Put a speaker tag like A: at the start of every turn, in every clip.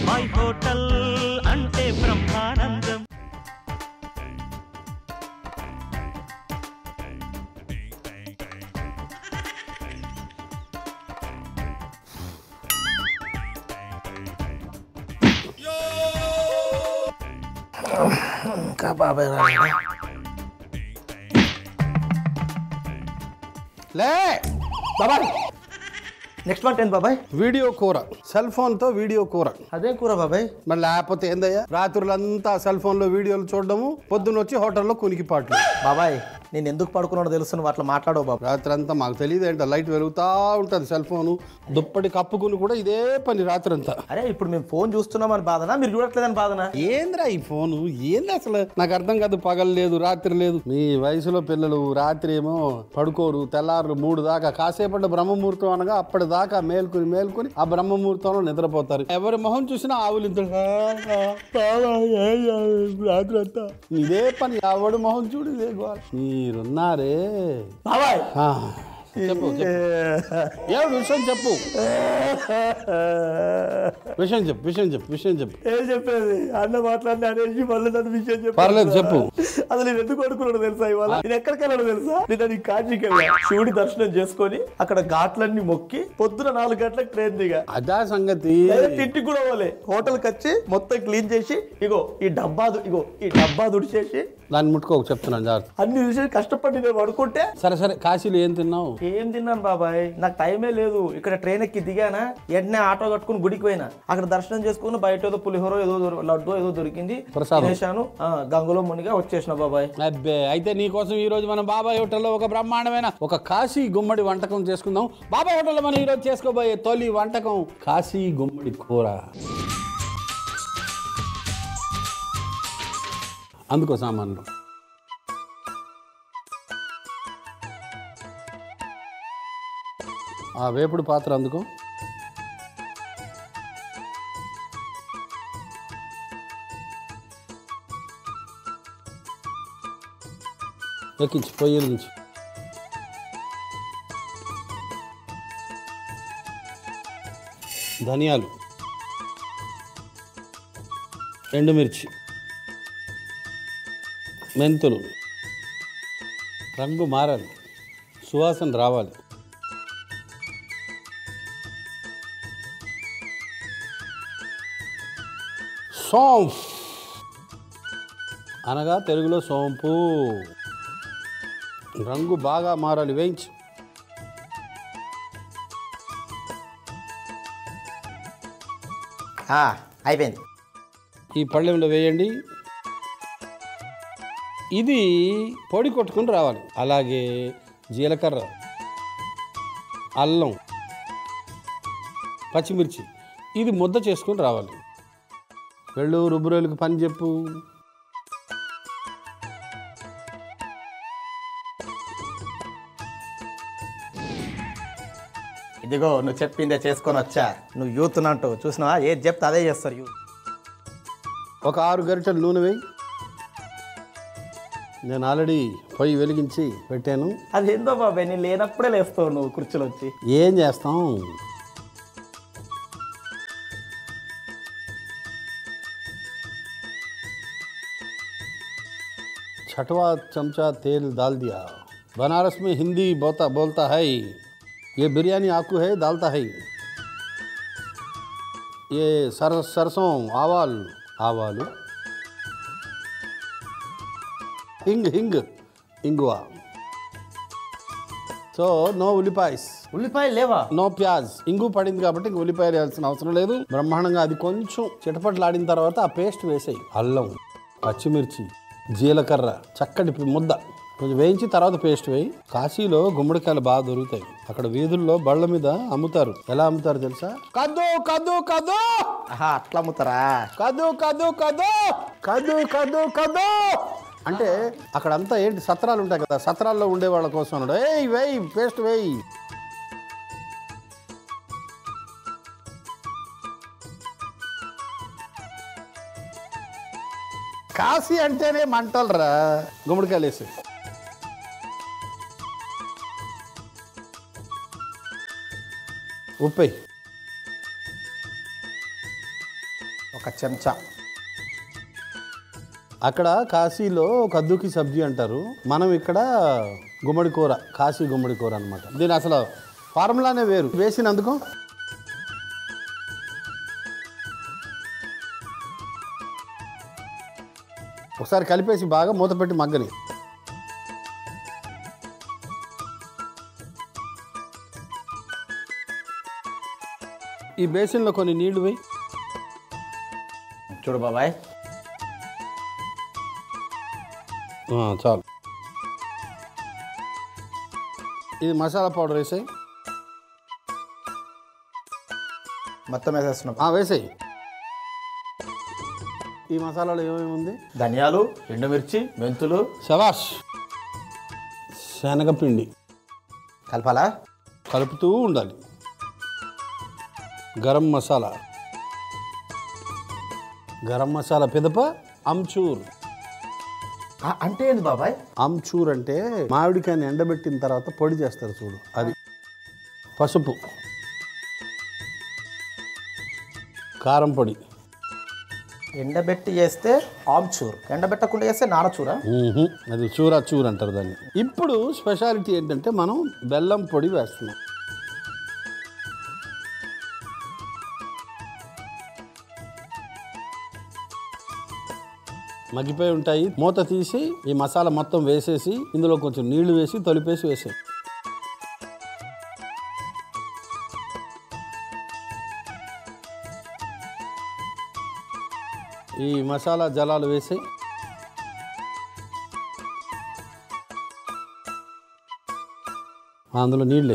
A: బాబాయ్ హోటల్ అంటే బ్రహ్మానందం
B: ఇంకా బాబాయ్ రాలేదా?
C: లే
B: బాబాయ్ నెక్స్ట్ వన్ టెన్ బాబాయ్
C: వీడియో కూర సెల్ ఫోన్తో వీడియో కూర
B: అదే కూర బాబాయ్
C: మరి లేకపోతే ఏందయ్యా రాత్రులంతా సెల్ ఫోన్లో వీడియోలు చూడడము పొద్దున్న వచ్చి హోటల్లో కునికిపాట్లు
B: బాబాయ్ నేను ఎందుకు పడుకున్నాడో తెలుసు నువ్వు అట్లా మాట్లాడవు బాబు
C: రాత్రి అంతా మాకు తెలియదు ఏంటో లైట్ వెలుగుతా ఉంటుంది సెల్ ఫోను దుప్పటి కప్పుకుని కూడా ఇదే పని రాత్రి అంతా
B: అరే ఇప్పుడు మేము ఫోన్ చూస్తున్నామని బాధనా మీరు చూడట్లేదని బాధనా
C: ఏంద్రా ఈ ఫోను ఏంది అసలు నాకు అర్థం కాదు పగలు లేదు రాత్రి లేదు మీ వయసులో పిల్లలు రాత్రి ఏమో పడుకోరు తెల్లారు మూడు దాకా కాసేపడ్డ బ్రహ్మముహూర్తం అనగా అప్పటిదాకా మేల్కొని మేల్కొని ఆ బ్రహ్మముహూర్తంలో నిద్రపోతారు ఎవరి మొహం చూసినా ఆవులు ఇంత రాత్రి అంతా ఇదే పని ఎవడి మొహం చూడు ఇదే గోల. మీరున్నారే
B: బాబాయ్
C: ఆ, చెప్పు చెప్పు ఏ విషయం చెప్పు విషయం చెప్పు విషయం చెప్పు విషయం చెప్పు
B: ఏం చెప్పేది అన్న మాట్లాడిన అనేసి మళ్ళీ నన్ను విషయం చెప్పు
C: పర్లేదు చెప్పు
B: అసలు నేను ఎందుకు అనుకున్నాడు తెలుసా ఇవాళ నేను ఎక్కడికి వెళ్ళాడు తెలుసా నేను అది కాశీకి వెళ్ళా శివుడి దర్శనం చేసుకొని అక్కడ ఘాట్లన్నీ మొక్కి పొద్దున నాలుగు గంటలకు ట్రైన్ దిగా
C: అదా సంగతి
B: డైరెక్ట్ ఇంటికి కూడా పోలే హోటల్కి వచ్చి మొత్తం క్లీన్ చేసి ఇగో ఈ డబ్బా దు- ఇగో ఈ డబ్బా దుడిచేసి
C: దాన్ని ముట్టుకోకు చెప్తున్నాను జాగ్రత్త
B: అన్ని చూసి కష్టపడి నేను పడుకుంటే
C: సరే సరే కాశీలో ఏం తిన్నావు
B: ఏం తిన్నాను బాబాయ్ నాకు టైమే లేదు ఇక్కడ ట్రైన్ ఎక్కి దిగానా వెంటనే ఆటో కట్టుకుని గుడికి పోయినా అక్కడ దర్శనం చేసుకుని బయట ఏదో పులిహోర ఏదో దొరి- లడ్డు ఏదో దొరికింది
C: ప్రసాదం.
B: తినేశాను ఆ, గంగలో మునిగా వచ్చేసిన బాబాయ్
C: అబ్బే అయితే నీకోసం ఈ రోజు మనం బాబాయ్ హోటల్లో ఒక బ్రహ్మాండమైన ఒక కాశీ గుమ్మడి వంటకం చేసుకుందాం బాబాయ్ హోటల్లో మనం ఈరోజు చేసుకోబోయే తొలి వంటకం కాశీ గుమ్మడి కూర అందుకో సామాన్లు ఆ వేపుడు పాత్ర అందుకో ఎక్కించి పొయ్యి నుంచి ధనియాలు ఎండుమిర్చి మెంతులు రంగు మారాలి సువాసన రావాలి సోంఫ్ అనగా తెలుగులో సోంపు రంగు బాగా మారాలి వేయించు
B: ఆ, అయిపోయింది
C: ఈ పళ్ళెంలో వేయండి ఇది పొడి కొట్టుకుని రావాలి అలాగే జీలకర్ర అల్లం పచ్చిమిర్చి ఇది ముద్ద చేసుకొని రావాలి వెళ్ళు రుబ్బురోలకు పని చెప్పు
B: ఇదిగో నువ్వు చెప్పిందే చేసుకొని వచ్చా నువ్వు యూత్ అంటూ చూసినావా ఏది చెప్తే అదే చేస్తారు యూత్
C: ఒక ఆరు గరిటెలు నూనె వేయి నేను ఆల్రెడీ పొయ్యి వెలిగించి పెట్టాను
B: అది ఏందో బాబాయ్ నేను లేనప్పుడే లేస్తావు నువ్వు కుర్చీలో వచ్చి
C: ఏం చేస్తాం छठवा चमचा तेल डाल दिया बनारस में हिंदी बोलता बोलता है ये बिरयानी आपको है डालता है ये सर सरसों आवाल आवालू हिंग हिंग इंगुआ సో నో ఉల్లిపాయస్
B: ఉల్లిపాయలు లేవా
C: నో ప్యాజ్ ఇంగు పడింది కాబట్టి ఇంక ఉల్లిపాయలు వేయాల్సిన అవసరం లేదు బ్రహ్మాండంగా అది కొంచెం చిటపట్లాడిన తర్వాత ఆ పేస్ట్ వేసేయి అల్లం పచ్చిమిర్చి జీలకర్ర చక్కటి పి- ముద్ద కొంచెం వేయించి తర్వాత పేస్ట్ వేయి కాశీలో గుమ్మడికాయలు బాగా దొరుకుతాయి అక్కడ వీధుల్లో బళ్ళ మీద అమ్ముతారు ఎలా అమ్ముతారు తెలుసా కద్దు కద్దు కద్దు
B: ఆహా అట్లా అమ్ముతారా
C: కదు కదు కదు కదు కదు కదు అంటే అక్కడంతా ఏంటి సత్రాలు ఉంటాయి కదా సత్రాల్లో ఉండే వాళ్ళ కోసం అన్నాడు ఏయ్ వేయి పేస్ట్ వేయి కాశీ అంటేనే మంటలరా గుమ్మడికాయలు వేసి ఉప్పై
D: ఒక చెంచా
C: అక్కడ కాశీలో కద్దుకి సబ్జీ అంటారు మనం ఇక్కడ గుమ్మడి కూర కాశీ గుమ్మడి కూర అనమాట దీని అసలు ఫార్ములానే వేరు వేసినందుకు ఒకసారి కలిపేసి బాగా మూత పెట్టి మగ్గని ఈ బేసిన్లో కొన్ని నీళ్లు వేయి
D: చూడు బాబాయ్
C: ఆ, చాలు ఇది మసాలా పౌడర్ వేసాయి
D: మొత్తం వేసేస్తున్నాం
C: వేసాయి ఈ మసాలాలో ఏమేమి ఉంది
B: ధనియాలు ఎండుమిర్చి మెంతులు
C: శవాష్ శనగపిండి
D: కలపాలా
C: కలుపుతూ ఉండాలి గరం మసాలా గరం మసాలా పిదప అమ్చూర్
B: ఆ, అంటే ఏంది బాబాయ్
C: ఆమ్చూర్ అంటే మామిడికాయని ఎండబెట్టిన తర్వాత పొడి చేస్తారు చూడు అది పసుపు కారం పొడి
D: ఎండబెట్టి చేస్తే ఆమ్చూర్ ఎండబెట్టకుండా చేస్తే నారచూరా
C: మ్మ్హ. అది చూరా చూర్ అంటారు దాన్ని ఇప్పుడు స్పెషాలిటీ ఏంటంటే మనం బెల్లం పొడి వేస్తున్నాం మగ్గిపోయి ఉంటాయి మూత తీసి ఈ మసాలా మొత్తం వేసేసి ఇందులో కొంచెం నీళ్లు వేసి తొలిపేసి వేసాయి ఈ మసాలా జలాలు వేసాయి అందులో నీళ్ళే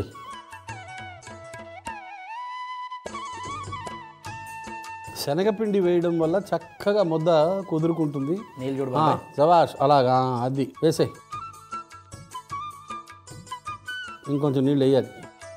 C: శనగపిండి వేయడం వల్ల చక్కగా ముద్ద కుదురుకుంటుంది
D: నీళ్ళు చూడు
C: ఆ,
D: బాబాయ్
C: శబాష్ అలాగా ఆ, అది వేసే ఇంకొంచెం నీళ్ళు వేయాలి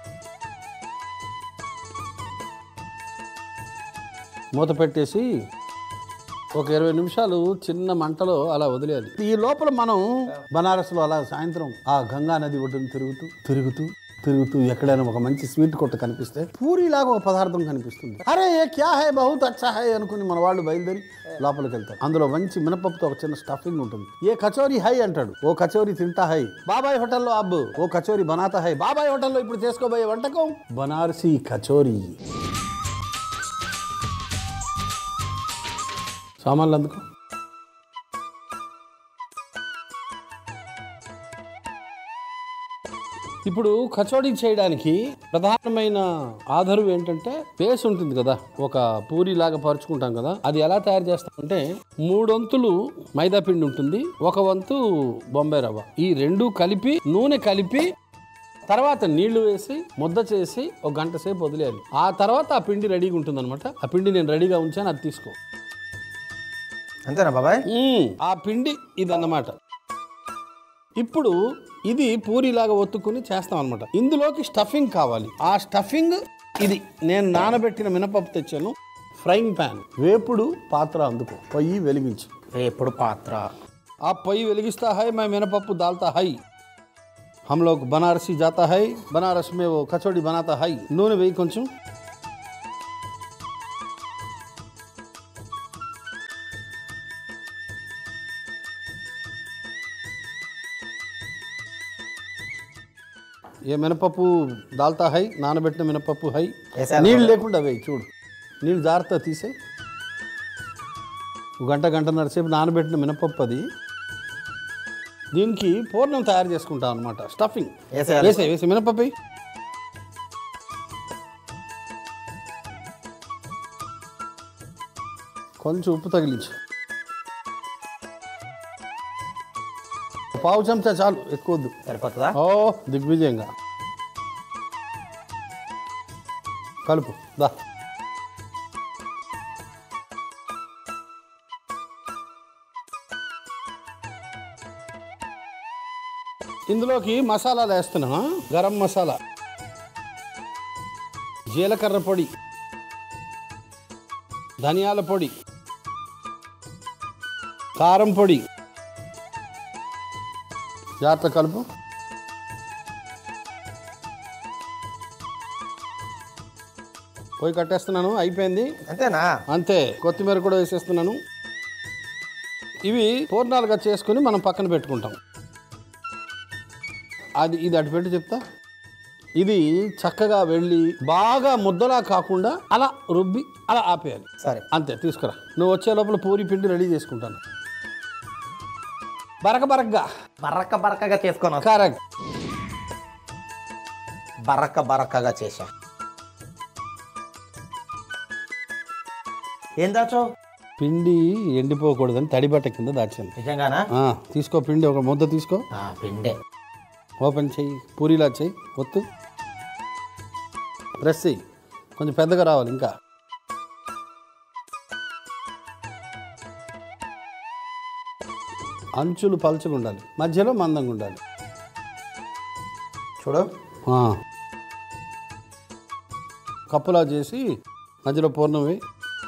C: మూత పెట్టేసి ఒక ఇరవై నిమిషాలు చిన్న మంటలో అలా వదిలేయాలి ఈ లోపల మనం బనారస్లో అలా సాయంత్రం ఆ గంగా నది ఒడ్డున తిరుగుతూ తిరుగుతూ తిరుగుతూ ఎక్కడైనా ఒక మంచి స్వీట్ కొట్ట కనిపిస్తే పూరిలాగా ఒక పదార్థం కనిపిస్తుంది అరే ఏ క్యా హై బహుత్ అచ్చా హై అనుకుని మన వాళ్ళు బయలుదేరి లోపలికి వెళ్తారు అందులో మంచి మినపప్పుతో ఒక చిన్న స్టఫింగ్ ఉంటుంది ఏ కచోరీ హై అంటాడు ఓ కచోరీ తింటా హై బాబాయ్ హోటల్లో అబ్బు ఓ కచోరీ బనాతా హై బాబాయ్ హోటల్లో ఇప్పుడు చేసుకోబోయే వంటకం బనారసీ కచోరీ సామాన్లు అందుకో ఇప్పుడు కచోడీ చేయడానికి ప్రధానమైన ఆధారం ఏంటంటే బేస్ ఉంటుంది కదా ఒక పూరి లాగా పరుచుకుంటాం కదా అది ఎలా తయారు చేస్తామంటే మూడొంతులు మైదా పిండి ఉంటుంది ఒక వంతు బొంబాయి రవ్వ ఈ రెండు కలిపి నూనె కలిపి తర్వాత నీళ్లు వేసి ముద్ద చేసి ఒక గంట సేపు వదిలేయాలి ఆ తర్వాత ఆ పిండి రెడీగా ఉంటుంది ఆ పిండి నేను రెడీగా ఉంచాను అది తీసుకో
D: అంతేనా బాబాయ్
C: మ్మ్. ఆ పిండి ఇదన్నమాట ఇప్పుడు ఇది పూరిలాగా ఒత్తుకుని చేస్తాం అనమాట ఇందులోకి స్టఫింగ్ కావాలి ఆ స్టఫింగ్ ఇది నేను నానబెట్టిన మినపప్పు తెచ్చాను ఫ్రైయింగ్ ప్యాన్ వేపుడు పాత్ర అందుకో పొయ్యి వెలిగించు
D: ఎప్పుడు పాత్ర
C: आप పొయ్యి వెలిగిస్తా है मैं మినపప్పు डालता है हम लोग बनारसी जाता है बनारस में वो कचौड़ी बनाता है నూనె వేయి కొంచెం ఏ మినపప్పు దాల్తా హై నానబెట్టిన మినపప్పు హై
D: వేసాను
C: నీళ్ళు లేకుండా వేయి చూడు నీళ్ళు జాగ్రత్త తీసే ఒక గంట గంటన్నర సేపు నానబెట్టిన మినపప్పు అది దీనికి పూర్ణం తయారు చేసుకుంటాం అనమాట స్టఫింగ్
D: వేసేయాలి.
C: వేసే వేసే మినపప్పు వేయి. కొంచెం ఉప్పు తగిలించు పావు చెంచా చాలు ఎక్కువ వద్దు
D: సరిపోతుందా
C: ఓ దిగ్విజయంగా కలుపు దా ఇందులోకి మసాలాలు వేస్తున్నా గరం మసాలా జీలకర్ర పొడి ధనియాల పొడి కారం పొడి జాగ్రత్త కలుపు పోయి కట్టేస్తున్నాను అయిపోయింది
D: అంతేనా
C: అంతే కొత్తిమీర కూడా వేసేస్తున్నాను ఇవి పూర్ణాలుగా చేసుకుని మనం పక్కన పెట్టుకుంటాం అది ఇది అటు పెట్టి చెప్తా ఇది చక్కగా వెళ్ళి బాగా ముద్దలా కాకుండా అలా రుబ్బి అలా ఆపేయాలి
D: సరే
C: అంతే తీసుకురా నువ్వు వచ్చే లోపల పూరి పిండి రెడీ చేసుకుంటాను బరక బరకగా
D: బరక బరకగా చేసుకొని వస్తా.
C: కరెక్ట్
D: బరక బరకగా చేసా ఏం దాచో
C: పిండి ఎండిపోకూడదని తడిబట్ట కింద దాచాను
D: నిజంగానా
C: ఆ, తీసుకో పిండి ఒక ముద్ద తీసుకో
D: ఆ, పిండే
C: ఓపెన్ చెయ్యి పూరిలా చెయ్యి ఒత్తు ప్రెస్ చెయ్యి కొంచెం పెద్దగా రావాలి ఇంకా అంచులు పలుచగా ఉండాలి మధ్యలో మందంగా ఉండాలి
D: చూడు
C: ఆ. కప్పులా చేసి మధ్యలో పూర్ణం వేయి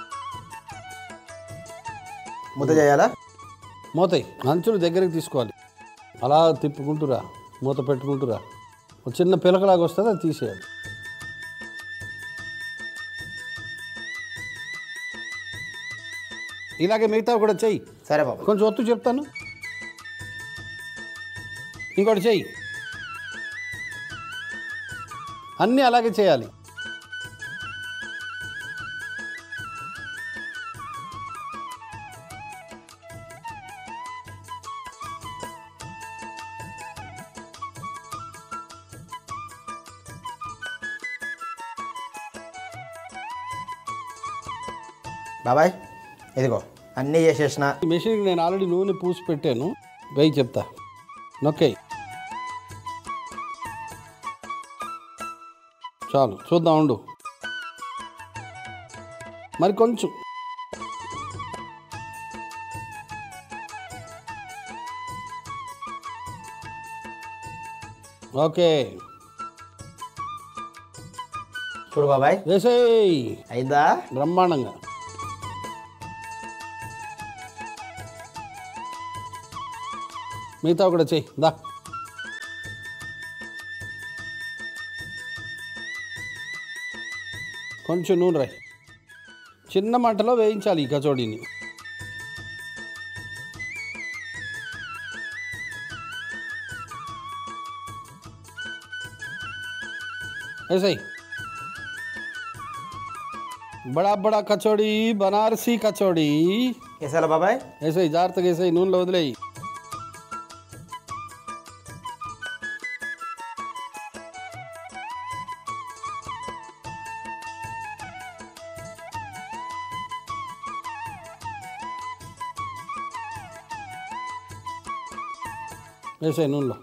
D: ముద్ద చేయాలా
C: మూతయి అంచులు దగ్గరికి తీసుకోవాలి అలా తిప్పుకుంటురా మూత పెట్టుకుంటురా ఒక చిన్న పిలకలాగా వస్తుంది అది తీసేయాలి ఇలాగే మిగతా కూడా చెయ్యి
D: సరే బాబు
C: కొంచెం ఒత్తు చెప్తాను ఇంకోటి చెయ్యి అన్నీ అలాగే చేయాలి
D: బాబాయ్ ఇదిగో అన్నీ చేసేసిన
C: ఈ మెషిన్కి నేను ఆల్రెడీ నూనె పూసి పెట్టాను వెయ్యి చెప్తా నొక్కేయి చాలు చూద్దాం ఉండు మరి కొంచెం ఓకే
D: చూడు బాబాయ్
C: వేసేయ్
D: అయిందా
C: బ్రహ్మాండంగా మిగతా కూడా చెయ్యి దా కొంచెం నూనె రాయి చిన్న మంటలో వేయించాలి ఈ కచోడీని వేసాయి బడా బడా కచోడీ బనారసీ కచోడీ
D: వేసాలా బాబాయ్
C: వేసాయి జాగ్రత్తగా వేసాయి నూనెలో వదిలేయి వేసాయి నూనెలో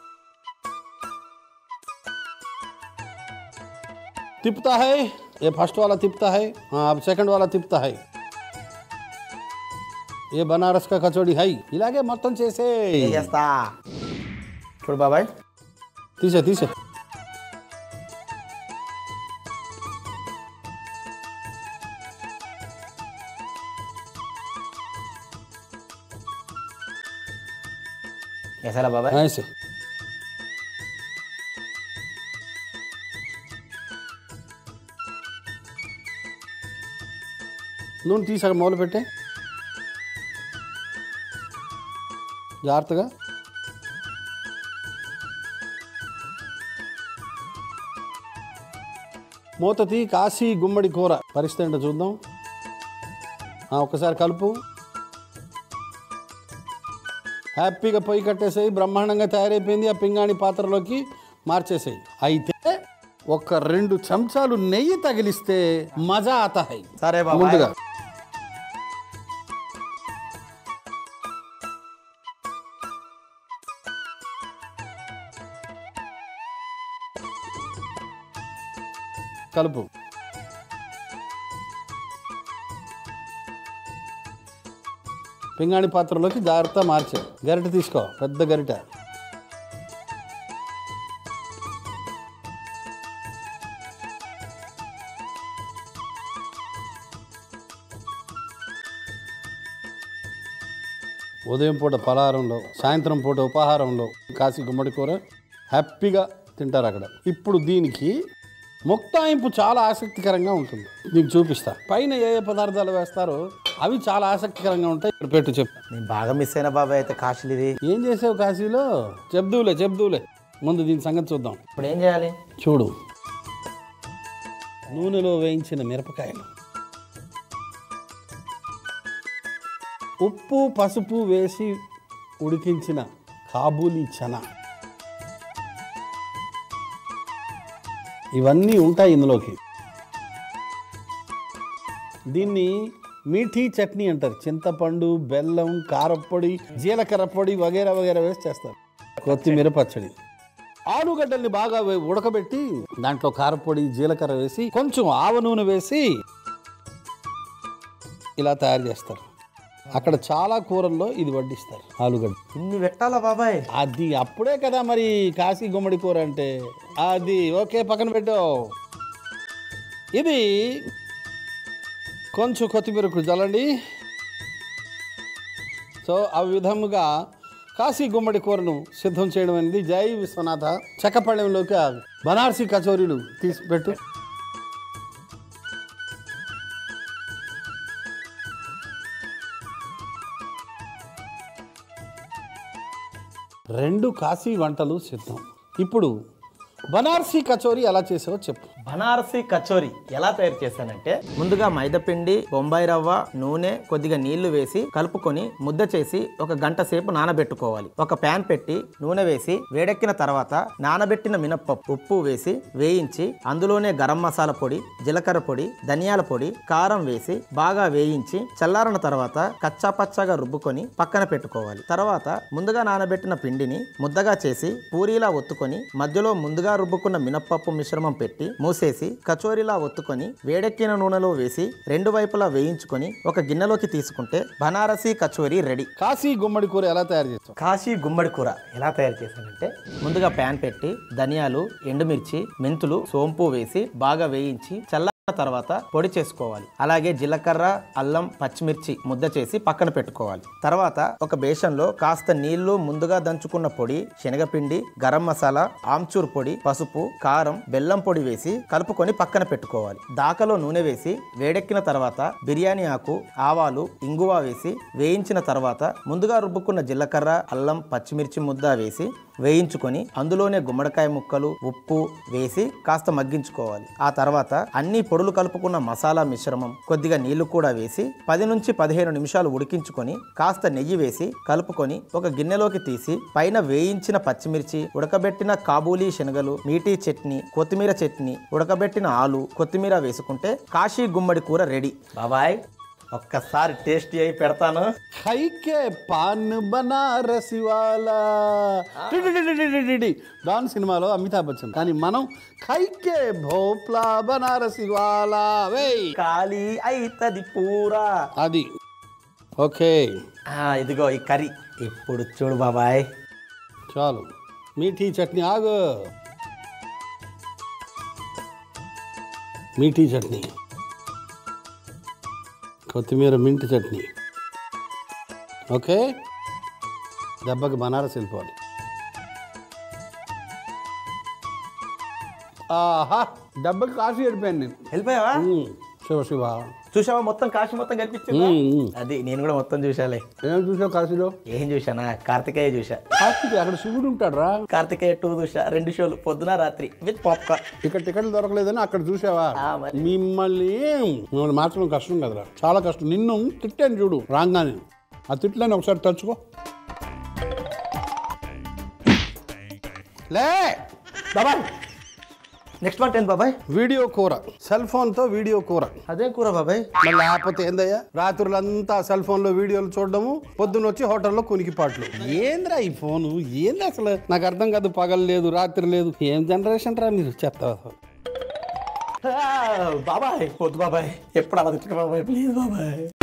C: तिपता है ये फर्स्ट वाला तिपता है हाँ अब सेकंड वाला तिपता है ये बनारस का कचौड़ी है ఇలాగే మొత్తం చేసే
D: చేస్తా చూడు బాబాయ్
C: తీసే తీసే
D: వేసాలా బాబాయ్
C: ऐसे నూనె తీసాక మొదలు పెట్టే జాగ్రత్తగా మూత తీ కాశీ గుమ్మడి కూర పరిస్థితి ఏంటో చూద్దాం ఆ, ఒక్కసారి కలుపు హ్యాపీగా పొయ్యి కట్టేసేయి బ్రహ్మాండంగా తయారైపోయింది ఆ పింగాణి పాత్రలోకి మార్చేసేయి అయితే ఒక రెండు చెంచాలు నెయ్యి తగిలిస్తే మజా ఆతా హై
D: సరే బాబాయ్
C: ముందుగా కలుపు పింగాణి పాత్రలోకి జాగ్రత్త మార్చే గరిటె తీసుకో పెద్ద గరిటె ఉదయం పూట పలహారంలో సాయంత్రం పూట ఉపాహారంలో కాశీ గుమ్మడి కూర హ్యాపీగా తింటారు అక్కడ ఇప్పుడు దీనికి ముక్తాయింపు చాలా ఆసక్తికరంగా ఉంటుంది నీకు చూపిస్తా పైన ఏ ఏ పదార్థాలు వేస్తారో అవి చాలా ఆసక్తికరంగా ఉంటాయి ఇక్కడ పెట్టు చెప్పు
D: నేను బాగా మిస్ అయిన బాబాయ్ అయితే కాశీలు ఇది
C: ఏం చేసావు కాశీలో చెప్దూలే చెప్దూలే ముందు దీని సంగతి చూద్దాం
D: ఇప్పుడు ఏం చేయాలి
C: చూడు నూనెలో వేయించిన మిరపకాయలు ఉప్పు పసుపు వేసి ఉడికించిన కాబూలీ చనా ఇవన్నీ ఉంటాయి ఇందులోకి దీన్ని మీఠీ చట్నీ అంటారు చింతపండు బెల్లం కారప్పొడి జీలకర్ర పొడి వగేరా వగేరా వేసి చేస్తారు కొత్తిమీర పచ్చడి ఆలుగడ్డల్ని బాగా వే- ఉడకబెట్టి దాంట్లో కారపొడి జీలకర్ర వేసి కొంచెం ఆవ నూనె వేసి ఇలా తయారు చేస్తారు అక్కడ చాలా కూరల్లో ఇది వడ్డిస్తారు ఆలుగడ్డ
D: ఇన్ని పెట్టాలా బాబాయ్
C: అది అప్పుడే కదా మరి కాశీ గుమ్మడి కూర అంటే అది ఓకే పక్కన పెట్టు ఇది కొంచెం కొత్తిమీరకు జల్లండి సో ఆ విధముగా కాశీ గుమ్మడి కూరను సిద్ధం చేయడం అనేది జై విశ్వనాథ చెక్కపళ్ళెంలోకి ఆ బనారసి కచోరీలు తీసి పెట్టు రెండు కాశీ వంటలు సిద్ధం ఇప్పుడు బనారసి కచోరీ ఎలా చేసావో చెప్పు
D: బనారసి కచోరీ ఎలా తయారు చేశానంటే ముందుగా మైదాపిండి బొంబాయి రవ్వ నూనె కొద్దిగా నీళ్లు వేసి కలుపుకొని ముద్ద చేసి ఒక గంట సేపు నానబెట్టుకోవాలి ఒక ప్యాన్ పెట్టి నూనె వేసి వేడెక్కిన తర్వాత నానబెట్టిన మినప్పప్పు ఉప్పు వేసి వేయించి అందులోనే గరం మసాలా పొడి జీలకర్ర పొడి ధనియాల పొడి కారం వేసి బాగా వేయించి చల్లారిన తర్వాత కచ్చా పచ్చాగా రుబ్బుకొని పక్కన పెట్టుకోవాలి తర్వాత ముందుగా నానబెట్టిన పిండిని ముద్దగా చేసి పూరీలా ఒత్తుకొని మధ్యలో ముందుగా రుబ్బుకున్న మినప్పప్పు మిశ్రమం పెట్టి మూసేసి కచోరీలా ఒత్తుకొని వేడెక్కిన నూనెలో వేసి రెండు వైపులా వేయించుకొని ఒక గిన్నెలోకి తీసుకుంటే బనారసి కచోరీ రెడీ
C: కాశీ గుమ్మడి కూర ఎలా తయారు చేస్తావు
D: కాశీ గుమ్మడి కూర ఎలా తయారు చేశానంటే ముందుగా ప్యాన్ పెట్టి ధనియాలు ఎండుమిర్చి మెంతులు సోంపు వేసి బాగా వేయించి చల్ల తర్వాత పొడి చేసుకోవాలి అలాగే జీలకర్ర అల్లం పచ్చిమిర్చి ముద్ద చేసి పక్కన పెట్టుకోవాలి తర్వాత ఒక బేషన్లో కాస్త నీళ్లు ముందుగా దంచుకున్న పొడి శనగపిండి గరం మసాలా ఆమ్చూర్ పొడి పసుపు కారం బెల్లం పొడి వేసి కలుపుకొని పక్కన పెట్టుకోవాలి దాకలో నూనె వేసి వేడెక్కిన తర్వాత బిర్యానీ ఆకు ఆవాలు ఇంగువ వేసి వేయించిన తర్వాత ముందుగా రుబ్బుకున్న జీలకర్ర అల్లం పచ్చిమిర్చి ముద్ద వేసి వేయించుకొని అందులోనే గుమ్మడికాయ ముక్కలు ఉప్పు వేసి కాస్త మగ్గించుకోవాలి ఆ తర్వాత అన్ని పొడులు కలుపుకున్న మసాలా మిశ్రమం కొద్దిగా నీళ్లు కూడా వేసి పది నుంచి పదిహేను నిమిషాలు ఉడికించుకొని కాస్త నెయ్యి వేసి కలుపుకొని ఒక గిన్నెలోకి తీసి పైన వేయించిన పచ్చిమిర్చి ఉడకబెట్టిన కాబూలీ శనగలు మీఠీ చట్నీ కొత్తిమీర చట్నీ ఉడకబెట్టిన ఆలు కొత్తిమీర వేసుకుంటే కాశీ గుమ్మడి కూర రెడీ బాబాయ్ ఒక్కసారి టేస్టీ అయి పెడతాను
C: ఖైకే పాన్ బనారసి వాలా టిటిటిటిటిటిటి. డాన్ సినిమాలో అమితాబ్ బచ్చన్ కానీ మనం ఖైకే భోప్లా బనారసి వాలా వేయ్
D: ఖాళీ అయితది పూరా
C: అది ఓకే
D: ఆ, ఇదిగో ఈ కర్రీ ఇప్పుడు చూడు బాబాయ్
C: చాలు మీఠీ చట్నీ ఆగు మీఠీ చట్నీ కొత్తిమీర మింటి చట్నీ ఓకే దెబ్బకి బనారస్ వెళ్ళిపోవాలి ఆహా దెబ్బకి కాఫీ వెళ్ళిపోయాను నేను
D: వెళ్ళిపోయావా
C: ఉమ్, శివ శివ
D: చూసావా మొత్తం కాశీ మొత్తం కనిపించింది
C: ఉమ్, ఉమ్.
D: అది నేను కూడా మొత్తం చూసాలే
C: ఏం చూసావు కాశీలో
D: ఏం చూసానా కార్తికేయ చూసా
C: కాశీకి అక్కడ శివుడు ఉంటాడు రా
D: కార్తికేయ టూ చూసా రెండు షోలు పొద్దున రాత్రి విత్ పాప్కార్న్
C: ఇక్కడ టికెట్లు దొరకలేదని అక్కడ చూసావా
D: ఆ, మరి.
C: మిమ్మల్ని మిమ్మల్ని మార్చడం కష్టం కదరా చాలా కష్టం నిన్ను తిట్టాను చూడు రాగానే ఆ తిట్లని ఒకసారి తలుచుకో లే
D: బాబాయ్ నెక్స్ట్ వన్ టెన్ బాబాయ్
C: వీడియో కూర సెల్ ఫోన్తో వీడియో కూర
D: అదే కూర బాబాయ్
C: మరి లేకపోతే ఏందయ్యా రాత్రులంతా సెల్ ఫోన్లో వీడియోలు చూడడము పొద్దున్న వచ్చి హోటల్లో కునికిపాట్లు ఏంద్రా ఈ ఫోను ఏంది అసలు నాకు అర్థం కాదు పగలు లేదు రాత్రి లేదు ఏం జనరేషన్ రా మీరు చెప్తా
D: బాబాయ్ పొద్దు బాబాయ్ ఎప్పుడు అలా తిట్టక బాబాయ్ ప్లీజ్ బాబాయ్